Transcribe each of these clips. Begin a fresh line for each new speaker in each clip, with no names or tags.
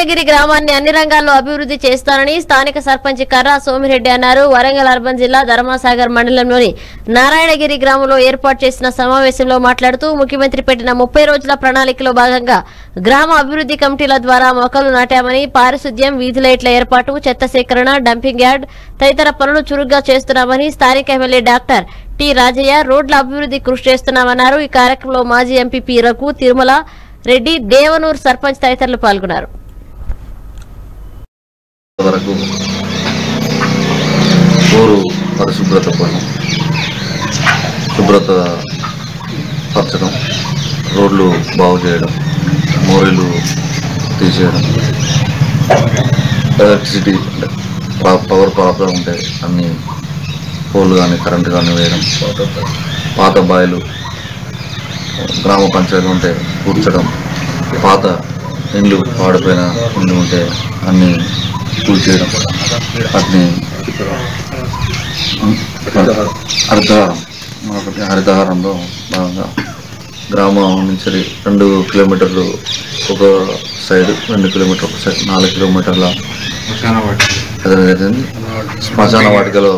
నారాయణగిరి గ్రామాన్ని అన్ని రంగాల్లో అభివృద్ధి చేస్తానని స్థానిక సర్పంచ్ కర్రా సోమిరెడ్డి అన్నారు వరంగల్ అర్బన్ జిల్లా ధర్మాసాగర్ మండలంలోని నారాయణగిరి గ్రామంలో ఏర్పాటు చేసిన సమావేశంలో మాట్లాడుతూ ముఖ్యమంత్రి పెట్టిన ముప్పై రోజుల ప్రణాళికలో భాగంగా గ్రామ అభివృద్ధి కమిటీల ద్వారా మొక్కలు నాటామని పారిశుద్ధ్యం వీధి లైట్ల ఏర్పాటు చెత్త సేకరణ డంపింగ్ యార్డ్ తదితర పనులు చురుగ్గా చేస్తున్నామని స్థానిక ఎమ్మెల్యే డాక్టర్ టి రాజయ్య రోడ్ల అభివృద్ధి కృషి చేస్తున్నామన్నారు ఈ కార్యక్రమంలో మాజీ ఎంపీ పి రఘు తిరుమల రెడ్డి దేవనూరు సర్పంచ్ తదితరులు పాల్గొన్నారు
వరకు ఊరు పరిశుభ్రత కోసం శుభ్రత పరచడం రోడ్లు బాగు చేయడం మోరీలు తీసేయడం ఎలక్ట్రిసిటీ అంటే ప- పవర్ ప్రాబ్లం ఉంటే అన్ని పోల్ కానీ కరెంటు కానీ వేయడం పాత బాయిలు గ్రామ పంచాయతీ ఉంటే కూర్చడం పాత ఇండ్లు పాడిపోయిన ఇండ్లు ఉంటే అన్ని కూల్చేయడం వాటిని హరితహారం మనకి హరితహారంలో భాగంగా గ్రామం నుంచి రెండు కిలోమీటర్లు ఒక సైడ్ రెండు కిలోమీటర్ ఒక సైడ్ నాలుగు కిలోమీటర్ల ఎదగడం జరిగింది శ్మశాన వాటికలో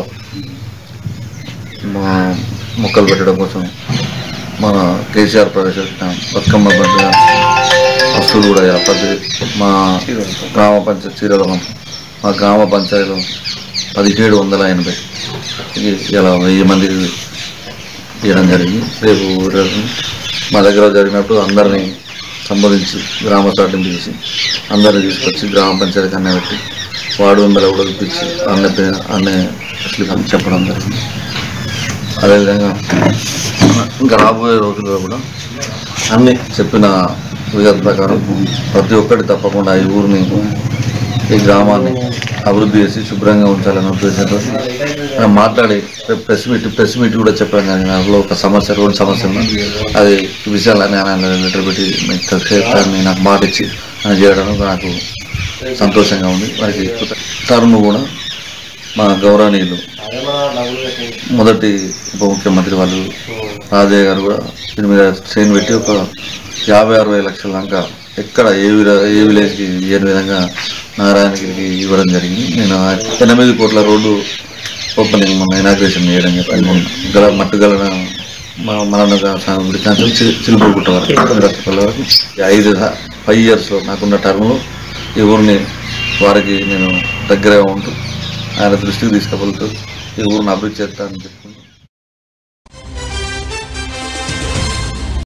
మా మొక్కలు పెట్టడం కోసం మన కేసీఆర్ ప్రవేశపెట్టిన బతుకమ్మ పండుగ వస్తువులు కూడా ఇలా ప్రతి మా గ్రామ పంచాయతీ చీరలం మా గ్రామ పంచాయతీలో పదిహేడు వందల ఎనభై ఇది ఇలా వెయ్యి మందికి ఇవ్వడం జరిగింది రేపు రేపు మా దగ్గర జరిగినప్పుడు అందరినీ సంబోధించి గ్రామ చాటింపు చేసి అందరిని తీసుకొచ్చి గ్రామ పంచాయతీ అన్నీ పెట్టి వార్డు మెంబర్లు కూడా ఇప్పించి అన్న అన్నీ స్లిప్ అని చెప్పడం జరిగింది అదేవిధంగా ఇంకా రాబోయే రోజుల్లో కూడా అన్ని చెప్పిన విగత ప్రకారం ప్రతి ఒక్కటి తప్పకుండా ఈ ఊరిని ఈ గ్రామాన్ని అభివృద్ధి చేసి శుభ్రంగా ఉంచాలనే ఉద్దేశంతో మనం మాట్లాడి రేపు ప్రెస్ మీట్ ప్రెస్ మీట్ కూడా చెప్పాను కానీ దాంట్లో ఒక సమస్య రోడ్డు సమస్య ఉంది అది ఈ విషయాలన్నీ ఆయన లెటర్ పెట్టి మీకు చేస్తానని నాకు మాట ఇచ్చి ఆయన చేయడం నాకు సంతోషంగా ఉంది వారికి టర్మ్ కూడా మా గౌరవనీయులు మొదటి ఉప ముఖ్యమంత్రి వాళ్ళు రాజయ్య గారు కూడా దీని మీద చైన్ పెట్టి ఒక యాభై అరవై లక్షల దాకా ఎక్కడ ఏ విధ ఏ విలేజ్కి ఏ విధంగా నారాయణగిరికి ఇవ్వడం జరిగింది నేను ఆ ఎనిమిది కోట్ల రోడ్డు ఓపెనింగ్ మొన్న ఇనాగ్రేషన్ చేయడం చెప్పాను మొన్న గల మట్టు గల మన చిలుపురు గుట్ట వరకు రచ్చపల్లి వరకు ఈ ఐదు ఫైవ్ ఇయర్స్లో నాకున్న టర్మ్లో ఈ ఊరిని వారికి నేను దగ్గరగా ఉంటూ ఆయన దృష్టికి తీసుకువెళ్తూ ఈ ఊరిని అభివృద్ధి చేస్తానని చెప్పి